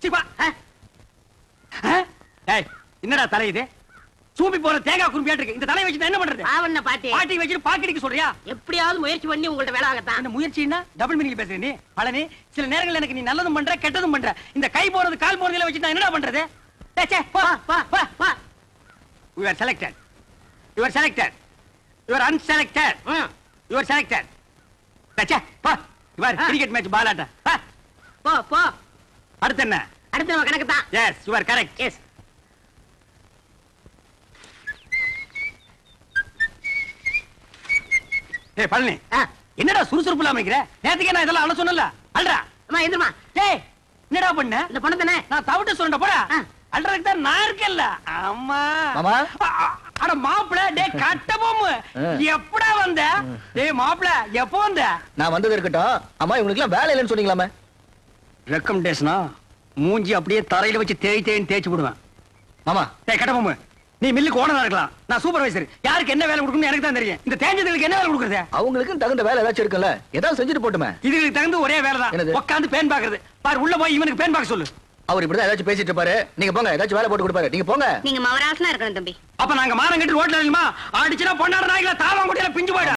சிப்பா டேய் என்னடா தலை இது சூப்பி போற தேங்காய் குறும்பியாட்டு இருக்கு இந்த தலையை வச்சு நான் என்ன பண்றது பாவண்ண பாட்டி பாட்டி வச்சுட்டு பாக்கெட்டுக்கு சொல்றியா எப்படியாவது முயற்சி பண்ணி உங்கள்ட்ட வேலை ஆகத்தான் அந்த முயற்சின்னா டபுள் மீனிங் பேசுற நீ பழனி சில நேரங்கள்ல எனக்கு நீ நல்லதும் பண்ற கெட்டதும் பண்ற இந்த கை போறது கால் போறதுல வச்சு நான் என்னடா பண்றது டேய், சே, போ, போ, போ, போ. You are selected. You are selected. You are unselected. ம். You are selected. டேய், சே, போ. இவர் ஆ. கிரிக்கெட் மேட்ச் பால் ஆட்ட போ. போ போ அடுத்து என்ன அடுத்த நம்ம கணக்கு தான் yes you are correct yes ஏய் பழனி என்னடா சுறுசுறுப்பு இல்லாம இருக்கிற நேத்துக்கே நான் இதெல்லாம் அண்ணா சொன்னல அல்றா அம்மா எந்திரமா டேய் என்னடா பண்ண இந்த பணம் தானே நான் தவிட்டு சொல்றேன் போடா ஆ. அல்றதுக்கு தான் நான் இருக்கேன்ல அம்மா மாமா. அ- அ- அட மாப்பிள டேய் கட்ட போமு ஆ. எப்படா வந்த டேய் மாப்பிள எப்போ வந்த நான் வந்தது இருக்கட்டும் அம்மா இவனுக்கு எல்லாம் வேலை இல்லைன்னு சொன்னீங்களாமே ரெக்கமெண்டேஷனா மூஞ்சி அப்படியே தரையில வச்சு தேய் தேய்ன்னு தேய்ச்சி விடுவேன் மாமா டேய் கட்ட போமு நீ மில்லுக்கு ஓனரா இருக்கலாம் நான் சூப்பர்வைசர் யாருக்கு என்ன வேலை கொடுக்கணும்னு எனக்கு தான் தெரியும் இந்த தேஞ்சதுக்கு என்ன வேலை கொடுக்குறது அவங்களுக்கு தகுந்த வேலை ஏதாச்சும் இருக்குல்ல ஏதாவது செஞ்சுட்டு போட்டுமே இதுக்கு தகுந்த ஒரே வேலை தான் என்னது? உட்காந்து பேன் பாக்குறது பாரு உள்ள போய் இவனுக்கு பேன் பார்க்க சொல்லு அவர் இப்படிதான் ஏதாச்சும் பேசிட்டு இருப்பாரு நீங்க போங்க ஏதாச்சும் வேலை போட்டு கொடுப்பாரு நீங்க போங்க நீங்க மவராசனா இருக்கணும் தம்பி அப்ப நாங்க மானம் கட்டி ரோட்ல இல்லமா அடிச்சுனா பொண்ணாட நாய்கள தாவாங்குடியில பிஞ்சு போயிடும்